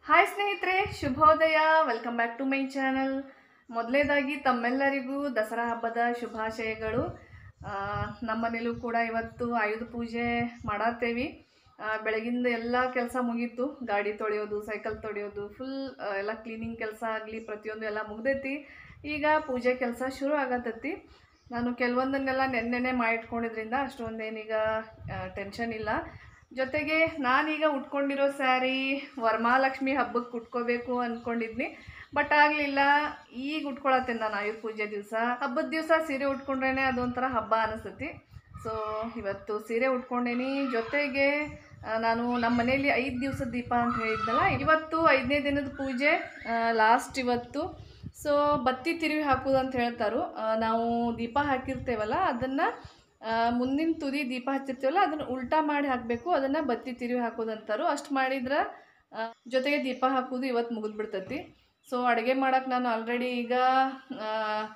Hi ಸ್ನೇಹಿತರೆ ಶುಭೋದಯ welcome back to my channel ಮೊದಲನೇದಾಗಿ ತಮ್ಮೆಲ್ಲರಿಗೂ ದಸರಾ ಹಬ್ಬದ ಶುಭಾಶಯಗಳು ಆ, ನಮ್ಮನೇಲೂ ಕೂಡ ಇವತ್ತು ಆಯುಧ ಪೂಜೆ ಮಾಡತ್ತೇವಿ ಆ, ಬೆಳಗಿಂದ ಎಲ್ಲ ಕೆಲಸ ಮುಗೀತು ಗಾಡಿ ತೊಳೆಯೋದು ಸೈಕಲ್ ತೊಳೆಯೋದು ಫುಲ್ ಎಲ್ಲ ಕ್ಲೀನಿಂಗ್ ಕೆಲಸ ಆಗಲಿ ಪ್ರತಿಯೊಂದು ಎಲ್ಲ ಮುಗ್ದೈತಿ ಈಗ ಪೂಜೆ ಕೆಲಸ ಶುರು ಆಗತ್ತೈತಿ ನಾನು ಕೆಲವೊಂದನ್ನೆಲ್ಲ ನೆನ್ನೆನೆ ಮಾಡಿಟ್ಕೊಂಡಿದ್ರಿಂದ ಅಷ್ಟೊಂದೇನೀಗ ಟೆನ್ಷನ್ ಇಲ್ಲ ಜೊತೆಗೆ ನಾನೀಗ ಉಟ್ಕೊಂಡಿರೋ ಸ್ಯಾರಿ ವರಮಹಾಲಕ್ಷ್ಮಿ ಹಬ್ಬಕ್ಕೆ ಉಟ್ಕೋಬೇಕು ಅಂದ್ಕೊಂಡಿದ್ನಿ ಬಟ್ ಆಗಲಿಲ್ಲ ಈಗ ಉಟ್ಕೊಳತ್ತೇನೆ ನಾನು ಆಯುಧ ಪೂಜೆ ದಿವಸ ಹಬ್ಬದ ದಿವಸ ಸೀರೆ ಉಟ್ಕೊಂಡ್ರೇ ಅದೊಂಥರ ಹಬ್ಬ ಅನಿಸ್ತೈತಿ ಸೊ ಇವತ್ತು ಸೀರೆ ಉಟ್ಕೊಂಡೇನಿ ಜೊತೆಗೆ ಆ, ನಾನು ನಮ್ಮ ಮನೇಲಿ ಐದು ದಿವಸದ ದೀಪ ಅಂತ ಹೇಳಿದ್ನಲ್ಲ ಇವತ್ತು ಐದನೇ ದಿನದ ಪೂಜೆ ಲಾಸ್ಟ್ ಇವತ್ತು ಸೊ ಬತ್ತಿ ತಿರುವಿ ಹಾಕೋದು ಅಂತ ಹೇಳ್ತಾರೋ ಆ, ನಾವು ದೀಪ ಹಾಕಿರ್ತೇವಲ್ಲ ಅದನ್ನು ಮುಂದಿನ ತುದಿ ದೀಪ ಹಚ್ಚಿರ್ತೀವಲ್ಲ ಅದನ್ನು ಉಲ್ಟಾ ಮಾಡಿ ಹಾಕಬೇಕು ಅದನ್ನು ಬತ್ತಿ ತಿರುವಿ ಹಾಕೋದು ಅಂತಾರೋ ಅಷ್ಟು ಮಾಡಿದ್ರೆ ಆ, ಜೊತೆಗೆ ದೀಪ ಹಾಕೋದು ಇವತ್ತು ಮುಗಿದ್ಬಿಡ್ತೈತಿ ಸೊ ಅಡುಗೆ ಮಾಡೋಕೆ ನಾನು ಆಲ್ರೆಡಿ ಈಗ ಆ,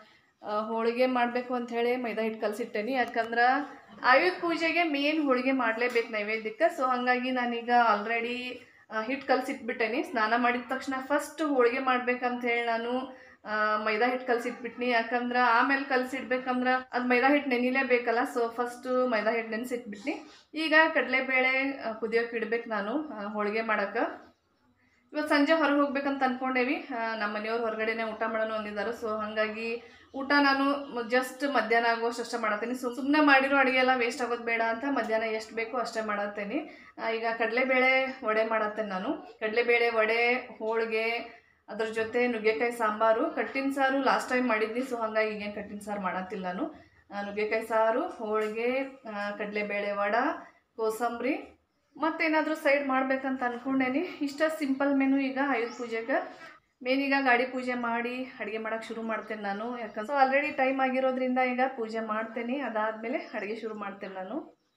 ಆ, ಹೋಳಿಗೆ ಮಾಡಬೇಕು ಅಂತ ಹೇಳಿ ಮೈದಾ ಹಿಟ್ಟು ಕಲಸಿಟ್ಟೇನಿ ಯಾಕಂದ್ರೆ ಆಯುಧ ಪೂಜೆಗೆ ಮೇನ್ ಹೋಳಿಗೆ ಮಾಡಲೇಬೇಕು ನೈವೇದ್ಯಕ್ಕೆ ಸೊ ಹಾಗಾಗಿ ನಾನೀಗ ಆಲ್ರೆಡಿ ಹಿಟ್ಟು ಕಲಸಿಟ್ಬಿಟ್ಟೇನಿ ಸ್ನಾನ ಮಾಡಿದ ತಕ್ಷಣ ಫಸ್ಟ್ ಹೋಳಿಗೆ ಮಾಡ್ಬೇಕಂತ ಹೇಳಿ ನಾನು ಆ, ಮೈದಾ ಹಿಟ್ಟು ಕಲಸಿಟ್ಬಿಟ್ನಿ ಯಾಕಂದ್ರೆ ಆಮೇಲೆ ಕಲಸಿಡ್ಬೇಕಂದ್ರೆ ಅದು ಮೈದಾ ಹಿಟ್ಟು ನೆನಿಲೇಬೇಕಲ್ಲ ಸೊ ಫಸ್ಟು ಮೈದಾ ಹಿಟ್ಟು ನೆನೆಸಿಟ್ಬಿಟ್ನಿ ಈಗ ಕಡಲೆಬೇಳೆ ಕುದಿಯೋಕೆ ಇಡ್ಬೇಕು ನಾನು ಆ, ಹೋಳಿಗೆ ಮಾಡೋಕೆ ಇವತ್ತು ಸಂಜೆ ಹೊರಗೆ ಹೋಗ್ಬೇಕಂತ ಅನ್ಕೊಂಡೇವಿ ಆ, ನಮ್ಮ ಮನೆಯವ್ರು ಹೊರಗಡೆನೆ ಊಟ ಮಾಡೋಣ ಅಂದಿದ್ದಾರೆ ಸೊ ಹಾಗಾಗಿ ಊಟ ನಾನು ಜಸ್ಟ್ ಮಧ್ಯಾಹ್ನ ಆಗುವಷ್ಟು ಅಷ್ಟೇ ಮಾಡತ್ತೀನಿ ಸೊ ಸುಮ್ಮನೆ ಮಾಡಿರೋ ಅಡುಗೆ ಎಲ್ಲ ವೇಸ್ಟ್ ಆಗೋದು ಬೇಡ ಅಂತ ಮಧ್ಯಾಹ್ನ ಎಷ್ಟು ಬೇಕೋ ಅಷ್ಟೇ ಮಾಡತ್ತೇನೆ ಆ, ಈಗ ಕಡಲೆಬೇಳೆ ವಡೆ ಮಾಡತ್ತೇನೆ ನಾನು ಕಡಲೆಬೇಳೆ ವಡೆ ಹೋಳಿಗೆ ಅದ್ರ ಜೊತೆ ನುಗ್ಗೆಕಾಯಿ ಸಾಂಬಾರು ಕಟ್ಟಿನ ಸಾರು ಲಾಸ್ಟ್ ಟೈಮ್ ಮಾಡಿದ್ನಿ ಸೊ ಹಾಗಾಗಿ ಈಗೇನು ಕಟ್ಟಿನ ಸಾರು ಮಾಡತ್ತಿಲ್ಲ ನಾನು ಆ, ನುಗ್ಗೆಕಾಯಿ ಸಾರು ಹೋಳಿಗೆ ಆ, ಕಡಲೆಬೇಳೆ ವಡ ಕೋಸಂಬರಿ ಮತ್ತೇನಾದರೂ ಸೈಡ್ ಮಾಡ್ಬೇಕಂತ ಅಂದ್ಕೊಂಡೇನಿ ಇಷ್ಟ ಸಿಂಪಲ್ ಮೆನು ಈಗ ಆಯುಧ ಪೂಜೆಗೆ ಮೇನ್ ಈಗ ಗಾಡಿ ಪೂಜೆ ಮಾಡಿ ಅಡುಗೆ ಮಾಡೋಕ್ಕೆ ಶುರು ಮಾಡ್ತೇನೆ ನಾನು ಯಾಕಂದ್ರೆ ಸೊ ಆಲ್ರೆಡಿ ಟೈಮ್ ಆಗಿರೋದ್ರಿಂದ ಈಗ ಪೂಜೆ ಮಾಡ್ತೇನೆ ಅದಾದಮೇಲೆ ಅಡುಗೆ ಶುರು ಮಾಡ್ತೇನೆ ನಾನು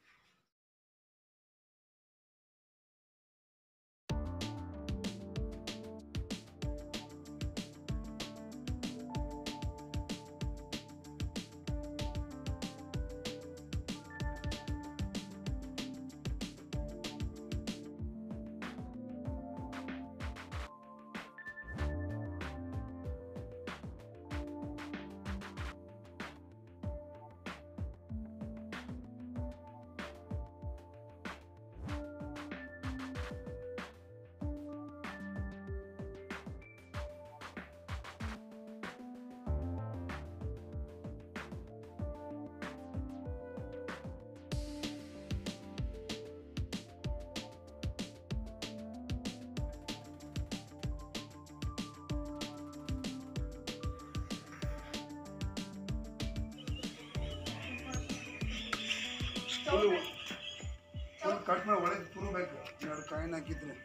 ಒಂದು ಕಟ್ ಮಾಡಿ ಒಳಗೆ ತುರುಬೇಕು ಎರಡು ಕಾಯಿನ ಹಾಕಿದ್ರೆ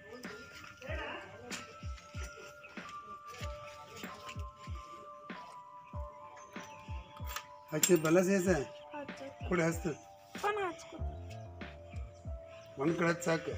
ಹಚ್ಚಿ ಬಲ್ಲ ಸೇಸ ಕೊಡಿ ಹಸ್ತು ಒಂದು ಕಡೆ ಹಚ್ಚಿ ಸಾಕು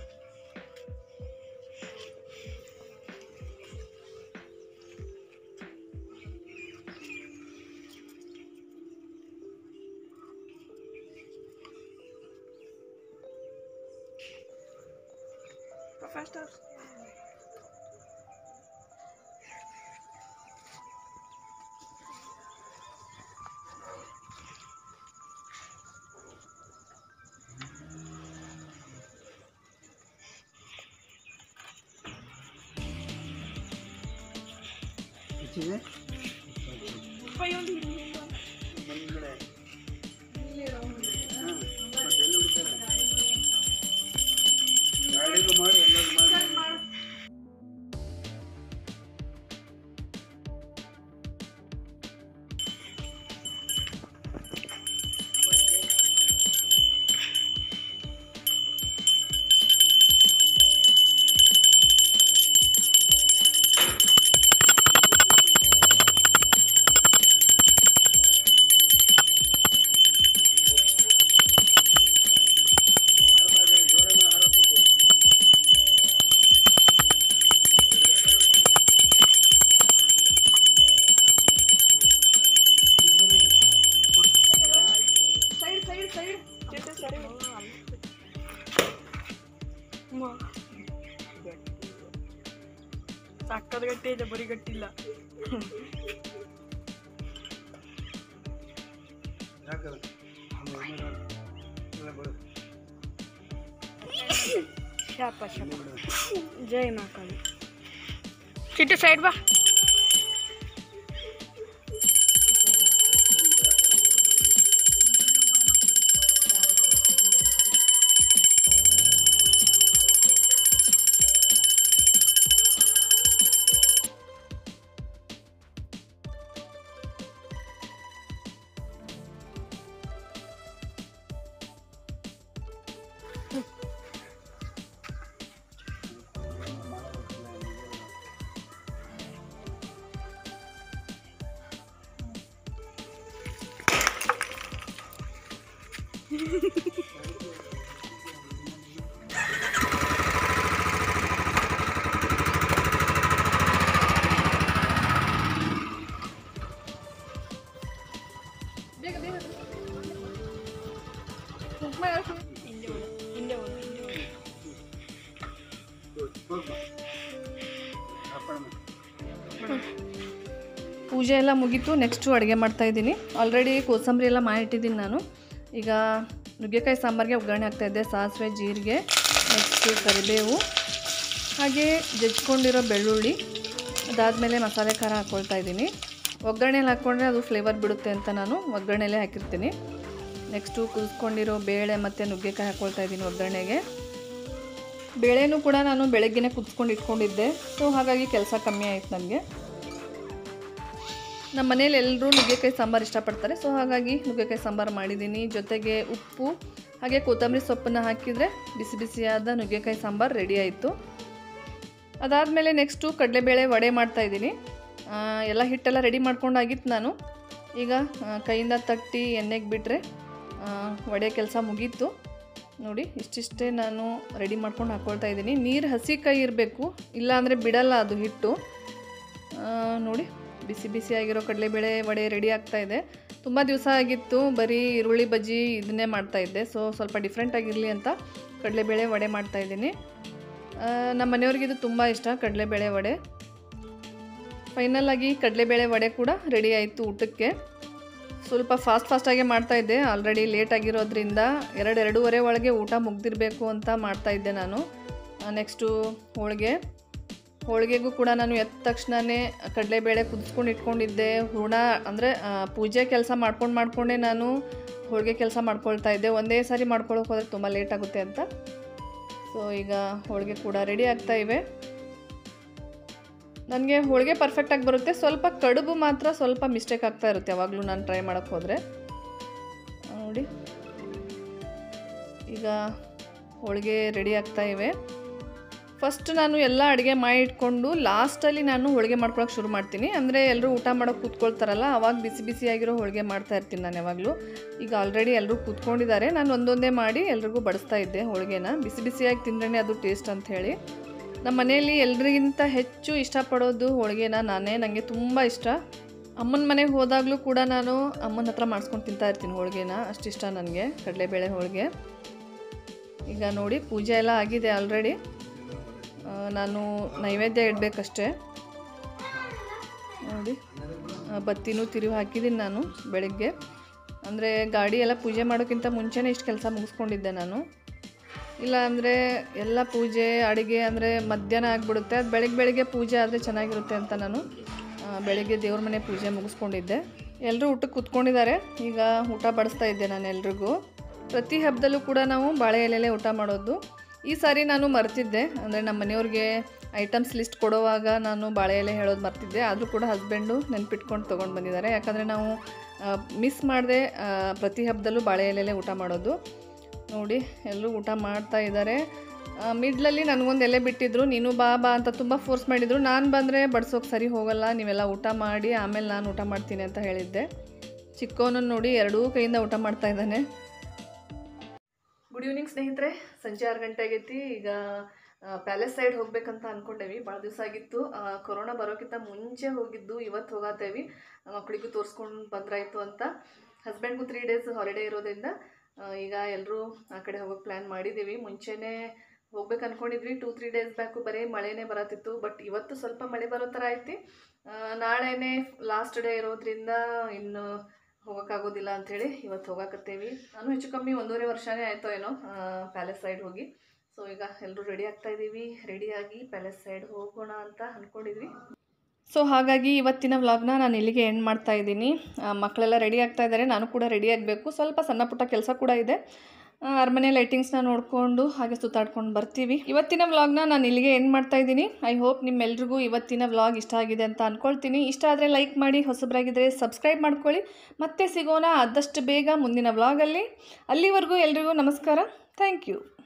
ಹಚ್ಚಿದೆ ಮುಂದ್ಗಡೆ ಹಾಂ ಮತ್ತೆ ಎಲ್ಲಿ ಹುಡುಕ್ತಾರೆ ಗಾಡಿಗೂ ಮಾಡಿ ಎಲ್ಲರಿಗೂ ಮಾಡಿ ಆರು ಬಾಜು ಜೋರ ಮೇಲೆ ಆರು ಹೊತ್ತು ಸಕ್ಕದ ಗಟ್ಟಿ ಇದೆ ಬರೀ ಗಟ್ಟಿಲ್ಲ ಯಾಕದ ಶಾಪ ಶಾಪ ಜೈ ಮಾಕಾಳಿ ಚಿಟ್ಟು ಸೈಡ್ ಬಾ ಬೇಗ ಬೇಗ ಕುಂಕುಮ ಯಾರು? ಹಿಂದೆ ಹೋಗು ಹಿಂದೆ ಹೋಗು ಹಿಂದೆ ಹೋಗು ಪೂಜೆ ಎಲ್ಲ ಮುಗೀತು ನೆಕ್ಸ್ಟು ಅಡುಗೆ ಮಾಡ್ತಾ ಇದ್ದೀನಿ ಆಲ್ರೆಡಿ ಕೋಸಂಬರಿ ಎಲ್ಲ ಮಾಡಿಟ್ಟಿದ್ದೀನಿ ನಾನು ಈಗ ನುಗ್ಗೆಕಾಯಿ ಸಾಂಬಾರಿಗೆ ಒಗ್ಗರಣೆ ಹಾಕ್ತಾಯಿದ್ದೆ ಸಾಸಿವೆ ಜೀರಿಗೆ ನೆಕ್ಸ್ಟು ಕರಿಬೇವು ಹಾಗೆ ಜಜ್ಕೊಂಡಿರೋ ಬೆಳ್ಳುಳ್ಳಿ ಅದಾದಮೇಲೆ ಮಸಾಲೆ ಖಾರ ಹಾಕ್ಕೊಳ್ತಾ ಇದ್ದೀನಿ ಒಗ್ಗರಣೆಯಲ್ಲಿ ಹಾಕ್ಕೊಂಡ್ರೆ ಅದು ಫ್ಲೇವರ್ ಬಿಡುತ್ತೆ ಅಂತ ನಾನು ಒಗ್ಗರಣೆಲೇ ಹಾಕಿರ್ತೀನಿ ನೆಕ್ಸ್ಟು ಕುದಿಸ್ಕೊಂಡಿರೋ ಬೇಳೆ ಮತ್ತು ನುಗ್ಗೆಕಾಯಿ ಹಾಕ್ಕೊಳ್ತಾ ಇದ್ದೀನಿ ಒಗ್ಗರಣೆಗೆ ಬೇಳೆನೂ ಕೂಡ ನಾನು ಬೆಳಗ್ಗೆನೇ ಕುದಿಸ್ಕೊಂಡು ಇಟ್ಕೊಂಡಿದ್ದೆ ಸೊ ಹಾಗಾಗಿ ಕೆಲಸ ಕಮ್ಮಿ ಆಯಿತು ನನಗೆ ನಮ್ಮ ಮನೇಲಿ ಎಲ್ಲರೂ ನುಗ್ಗೆಕಾಯಿ ಸಾಂಬಾರು ಇಷ್ಟಪಡ್ತಾರೆ ಸೊ ಹಾಗಾಗಿ ನುಗ್ಗೆಕಾಯಿ ಸಾಂಬಾರು ಮಾಡಿದ್ದೀನಿ ಜೊತೆಗೆ ಉಪ್ಪು ಹಾಗೆ ಕೊತ್ತಂಬರಿ ಸೊಪ್ಪನ್ನು ಹಾಕಿದರೆ ಬಿಸಿ ಬಿಸಿಯಾದ ನುಗ್ಗೆಕಾಯಿ ಸಾಂಬಾರು ರೆಡಿ ಆಯಿತು ಅದಾದಮೇಲೆ ನೆಕ್ಸ್ಟು ಕಡಲೆಬೇಳೆ ವಡೆ ಮಾಡ್ತಾಯಿದ್ದೀನಿ ಎಲ್ಲ ಹಿಟ್ಟೆಲ್ಲ ರೆಡಿ ಮಾಡ್ಕೊಂಡಾಗಿತ್ತು ನಾನು ಈಗ ಆ, ಕೈಯಿಂದ ತಟ್ಟಿ ಎಣ್ಣೆಗೆ ಬಿಟ್ಟರೆ ವಡೆ ಕೆಲಸ ಮುಗೀತು ನೋಡಿ ಇಷ್ಟಿಷ್ಟೇ ನಾನು ರೆಡಿ ಮಾಡ್ಕೊಂಡು ಹಾಕ್ಕೊಳ್ತಾ ಇದ್ದೀನಿ ನೀರು ಹಸಿ ಕೈ ಇರಬೇಕು ಇಲ್ಲಾಂದರೆ ಬಿಡಲ್ಲ ಅದು ಹಿಟ್ಟು ಆ, ನೋಡಿ ಬಿಸಿ ಬಿಸಿಯಾಗಿರೋ ಕಡಲೆಬೇಳೆ ವಡೆ ರೆಡಿ ಆಗ್ತಾ ಇದೆ ತುಂಬ ದಿವಸ ಆಗಿತ್ತು ಬರೀ ಈರುಳ್ಳಿ ಬಜ್ಜಿ ಇದನ್ನೇ ಮಾಡ್ತಾ ಇದ್ದೆ ಸೊ ಸ್ವಲ್ಪ ಡಿಫ್ರೆಂಟ್ ಆಗಿರಲಿ ಅಂತ ಕಡಲೆಬೇಳೆ ವಡೆ ಮಾಡ್ತಾ ಇದ್ದೀನಿ ಆ, ನಮ್ಮ ಮನೆಯವ್ರಿಗೆ ಇದು ತುಂಬ ಇಷ್ಟ ಕಡಲೆಬೇಳೆ ವಡೆ ಫೈನಲ್ ಆಗಿ ಕಡಲೆಬೇಳೆ ವಡೆ ಕೂಡ ರೆಡಿ ಆಯಿತು ಊಟಕ್ಕೆ ಸ್ವಲ್ಪ ಫಾಸ್ಟ್ ಫಾಸ್ಟಾಗೆ ಮಾಡ್ತಾಯಿದ್ದೆ ಆಲ್ರೆಡಿ ಲೇಟ್ ಆಗಿರೋದ್ರಿಂದ ಎರಡು ಎರಡೂವರೆ ಒಳಗೆ ಊಟ ಮುಗ್ದಿರಬೇಕು ಅಂತ ಮಾಡ್ತಾಯಿದ್ದೆ ನಾನು ನೆಕ್ಸ್ಟು ಹೋಳಿಗೆ ಹೋಳಿಗೆಗೂ ಕೂಡ ನಾನು ಎದ್ದ ತಕ್ಷಣವೇ ಕಡಲೆಬೇಳೆ ಕುದಿಸ್ಕೊಂಡು ಇಟ್ಕೊಂಡಿದ್ದೆ ಹೂರ್ಣ ಅಂದರೆ ಪೂಜೆ ಕೆಲಸ ಮಾಡ್ಕೊಂಡು ಮಾಡ್ಕೊಂಡೇ ನಾನು ಹೋಳಿಗೆ ಕೆಲಸ ಮಾಡ್ಕೊಳ್ತಾ ಇದ್ದೆ ಒಂದೇ ಸಾರಿ ಮಾಡ್ಕೊಳ್ಳೋಕೆ ಹೋದರೆ ತುಂಬ ಲೇಟ್ ಆಗುತ್ತೆ ಅಂತ ಸೊ ಈಗ ಹೋಳಿಗೆ ಕೂಡ ರೆಡಿ ಆಗ್ತಾ ಇವೆ ನನಗೆ ಹೋಳಿಗೆ ಪರ್ಫೆಕ್ಟಾಗಿ ಬರುತ್ತೆ ಸ್ವಲ್ಪ ಕಡುಬು ಮಾತ್ರ ಸ್ವಲ್ಪ ಮಿಸ್ಟೇಕ್ ಆಗ್ತಾ ಇರುತ್ತೆ ಯಾವಾಗಲೂ ನಾನು ಟ್ರೈ ಮಾಡೋಕ್ಕೆ ಹೋದರೆ ನೋಡಿ ಈಗ ಹೋಳಿಗೆ ರೆಡಿ ಆಗ್ತಾ ಇವೆ ಫಸ್ಟ್ ನಾನು ಎಲ್ಲ ಅಡುಗೆ ಮಾಡಿ ಇಟ್ಕೊಂಡು ಲಾಸ್ಟಲ್ಲಿ ನಾನು ಹೋಳಿಗೆ ಮಾಡ್ಕೊಳಕ್ಕೆ ಶುರು ಮಾಡ್ತೀನಿ ಅಂದರೆ ಎಲ್ಲರೂ ಊಟ ಮಾಡೋಕೆ ಕೂತ್ಕೊಳ್ತಾರಲ್ಲ ಅವಾಗ ಬಿಸಿ ಬಿಸಿಯಾಗಿರೋ ಹೋಳಿಗೆ ಮಾಡ್ತಾ ಇರ್ತೀನಿ ನಾನು ಯಾವಾಗಲೂ ಈಗ ಆಲ್ರೆಡಿ ಎಲ್ಲರೂ ಕೂತ್ಕೊಂಡಿದ್ದಾರೆ ನಾನು ಒಂದೊಂದೇ ಮಾಡಿ ಎಲ್ರಿಗೂ ಬಡಿಸ್ತಾ ಇದ್ದೆ ಹೋಳಿಗೆನ ಬಿಸಿ ಬಿಸಿಯಾಗಿ ತಿಂದ್ರೇ ಅದು ಟೇಸ್ಟ್ ಅಂತ ಹೇಳಿ ನಮ್ಮ ಮನೆಯಲ್ಲಿ ಎಲ್ರಿಗಿಂತ ಹೆಚ್ಚು ಇಷ್ಟಪಡೋದು ಹೋಳಿಗೆನ ನಾನೇ ನನಗೆ ತುಂಬ ಇಷ್ಟ ಅಮ್ಮನ ಮನೆಗೆ ಹೋದಾಗಲೂ ಕೂಡ ನಾನು ಅಮ್ಮನ ಹತ್ರ ಮಾಡಿಸ್ಕೊಂಡು ತಿಂತಾ ಇರ್ತೀನಿ ಹೋಳಿಗೆನ ಅಷ್ಟಿಷ್ಟ ನನಗೆ ಕಡಲೆಬೇಳೆ ಹೋಳಿಗೆ ಈಗ ನೋಡಿ ಪೂಜೆ ಎಲ್ಲ ಆಗಿದೆ ಆಲ್ರೆಡಿ ನಾನು ನೈವೇದ್ಯ ಇಡಬೇಕಷ್ಟೇ ನೋಡಿ ಆ, ಬತ್ತಿನೂ ತಿರುವು ಹಾಕಿದ್ದೀನಿ ನಾನು ಬೆಳಗ್ಗೆ ಅಂದರೆ ಗಾಡಿ ಎಲ್ಲ ಪೂಜೆ ಮಾಡೋಕ್ಕಿಂತ ಮುಂಚೆನೇ ಇಷ್ಟು ಕೆಲಸ ಮುಗಿಸ್ಕೊಂಡಿದ್ದೆ ನಾನು ಇಲ್ಲ ಅಂದರೆ ಎಲ್ಲ ಪೂಜೆ ಅಡುಗೆ ಅಂದರೆ ಮಧ್ಯಾಹ್ನ ಆಗಿಬಿಡುತ್ತೆ ಅದು ಬೆಳಗ್ಗೆ ಬೆಳಗ್ಗೆ ಪೂಜೆ ಆದರೆ ಚೆನ್ನಾಗಿರುತ್ತೆ ಅಂತ ನಾನು ಆ, ಬೆಳಗ್ಗೆ ದೇವ್ರ ಮನೆ ಪೂಜೆ ಮುಗಿಸ್ಕೊಂಡಿದ್ದೆ ಎಲ್ಲರೂ ಊಟಕ್ಕೆ ಕೂತ್ಕೊಂಡಿದ್ದಾರೆ ಈಗ ಊಟ ಬಡಿಸ್ತಾ ಇದ್ದೆ ನಾನು ಎಲ್ರಿಗೂ ಪ್ರತಿ ಹಬ್ಬದಲ್ಲೂ ಕೂಡ ನಾವು ಬಾಳೆ ಎಲೆಲೆ ಊಟ ಮಾಡೋದು ಈ ಸಾರಿ ನಾನು ಮರ್ತಿದ್ದೆ ಅಂದರೆ ನಮ್ಮ ಮನೆಯವ್ರಿಗೆ ಐಟಮ್ಸ್ ಲಿಸ್ಟ್ ಕೊಡುವಾಗ ನಾನು ಬಾಳೆ ಎಲೆ ಹೇಳೋದು ಮರ್ತಿದ್ದೆ ಆದರೂ ಕೂಡ ಹಸ್ಬೆಂಡು ನೆನ್ಪಿಟ್ಕೊಂಡು ತೊಗೊಂಡು ಬಂದಿದ್ದಾರೆ ಯಾಕಂದರೆ ನಾವು ಮಿಸ್ ಮಾಡದೆ ಪ್ರತಿ ಹಬ್ಬದಲ್ಲೂ ಬಾಳೆ ಎಲೆಲೆ ಊಟ ಮಾಡೋದು ನೋಡಿ ಎಲ್ಲರೂ ಊಟ ಮಾಡ್ತಾ ಇದ್ದಾರೆ ಮಿಡ್ಲಲ್ಲಿ ನನಗೊಂದು ಎಲೆ ಬಿಟ್ಟಿದ್ರು ನೀನು ಬಾ ಬಾ ಅಂತ ತುಂಬ ಫೋರ್ಸ್ ಮಾಡಿದರು ನಾನು ಬಂದರೆ ಬಡ್ಸೋಕೆ ಸರಿ ಹೋಗಲ್ಲ ನೀವೆಲ್ಲ ಊಟ ಮಾಡಿ ಆಮೇಲೆ ನಾನು ಊಟ ಮಾಡ್ತೀನಿ ಅಂತ ಹೇಳಿದ್ದೆ ಚಿಕ್ಕವನನ್ನು ನೋಡಿ ಎರಡೂ ಕೈಯಿಂದ ಊಟ ಮಾಡ್ತಾ ಇದ್ದಾನೆ ಗುಡ್ ಈವ್ನಿಂಗ್ ಸ್ನೇಹಿತರೆ ಸಂಜೆ ಆರು ಗಂಟೆ ಆಗೈತಿ ಈಗ ಪ್ಯಾಲೇಸ್ ಸೈಡ್ ಹೋಗ್ಬೇಕಂತ ಅಂದ್ಕೊಂಡೇವಿ ಭಾಳ ದಿವಸ ಆಗಿತ್ತು ಆ, ಕೊರೋನಾ ಬರೋಕ್ಕಿಂತ ಮುಂಚೆ ಹೋಗಿದ್ದು ಇವತ್ತು ಹೋಗತ್ತೇವಿ ಮಕ್ಕಳಿಗೂ ತೋರಿಸ್ಕೊಂಡು ಬಂದ್ರಾಯ್ತು ಅಂತ ಹಸ್ಬೆಂಡ್ಗೂ ತ್ರೀ ಡೇಸ್ ಹಾಲಿಡೇ ಇರೋದ್ರಿಂದ ಆ, ಈಗ ಎಲ್ಲರೂ ಆ ಕಡೆ ಹೋಗೋಕ್ಕೆ ಪ್ಲ್ಯಾನ್ ಮಾಡಿದ್ದೀವಿ ಮುಂಚೆನೇ ಹೋಗ್ಬೇಕು ಅನ್ಕೊಂಡಿದ್ವಿ ಟೂ ತ್ರೀ ಡೇಸ್ ಬ್ಯಾಕು ಬರೀ ಮಳೆನೇ ಬರತ್ತಿತ್ತು ಬಟ್ ಇವತ್ತು ಸ್ವಲ್ಪ ಮಳೆ ಬರೋ ಥರ ಐತಿ ಆ, ನಾಳೆನೇ ಲಾಸ್ಟ್ ಡೇ ಇರೋದ್ರಿಂದ ಇನ್ನು ಹೋಗೋಕ್ಕಾಗೋದಿಲ್ಲ ಅಂಥೇಳಿ ಇವತ್ತು ಹೋಗಾಕತ್ತೇವಿ ನಾನು ಹೆಚ್ಚು ಕಮ್ಮಿ ಒಂದೂವರೆ ವರ್ಷನೇ ಆಯಿತೋ ಏನೋ ಪ್ಯಾಲೇಸ್ ಸೈಡ್ ಹೋಗಿ ಸೊ ಈಗ ಎಲ್ಲರೂ ರೆಡಿ ಆಗ್ತಾ ಇದ್ದೀವಿ ರೆಡಿಯಾಗಿ ಪ್ಯಾಲೇಸ್ ಸೈಡ್ ಹೋಗೋಣ ಅಂತ ಅಂದ್ಕೊಂಡಿದ್ವಿ ಸೊ ಹಾಗಾಗಿ ಇವತ್ತಿನ ವ್ಲಾಗ್ನ ನಾನು ಇಲ್ಲಿಗೆ ಎಂಡ್ ಮಾಡ್ತಾ ಇದ್ದೀನಿ ಆ, ಮಕ್ಕಳೆಲ್ಲ ರೆಡಿ ಆಗ್ತಾ ಇದ್ದಾರೆ ನಾನು ಕೂಡ ರೆಡಿ ಆಗಬೇಕು ಸ್ವಲ್ಪ ಸಣ್ಣ ಪುಟ್ಟ ಕೆಲಸ ಕೂಡ ಇದೆ ಆ, ಅರಮನೆ ಲೈಟಿಂಗ್ಸ್ನ ನೋಡಿಕೊಂಡು ಹಾಗೆ ಸುತ್ತಾಡ್ಕೊಂಡು ಬರ್ತೀವಿ ಇವತ್ತಿನ ವ್ಲಾಗ್ನ ನಾನು ಇಲ್ಲಿಗೆ ಎಂಡ್ ಮಾಡ್ತಾ ಇದ್ದೀನಿ ಐ ಹೋಪ್ ನಿಮ್ಮೆಲ್ರಿಗೂ ಇವತ್ತಿನ ವ್ಲಾಗ್ ಇಷ್ಟ ಆಗಿದೆ ಅಂತ ಅಂದ್ಕೊಳ್ತೀನಿ ಇಷ್ಟ ಆದರೆ ಲೈಕ್ ಮಾಡಿ ಹೊಸಬರಾಗಿದ್ದರೆ ಸಬ್ಸ್ಕ್ರೈಬ್ ಮಾಡ್ಕೊಳ್ಳಿ ಮತ್ತೆ ಸಿಗೋಣ ಆದಷ್ಟು ಬೇಗ ಮುಂದಿನ ವ್ಲಾಗಲ್ಲಿ ಅಲ್ಲಿವರೆಗೂ ಎಲ್ರಿಗೂ ನಮಸ್ಕಾರ ಥ್ಯಾಂಕ್ ಯು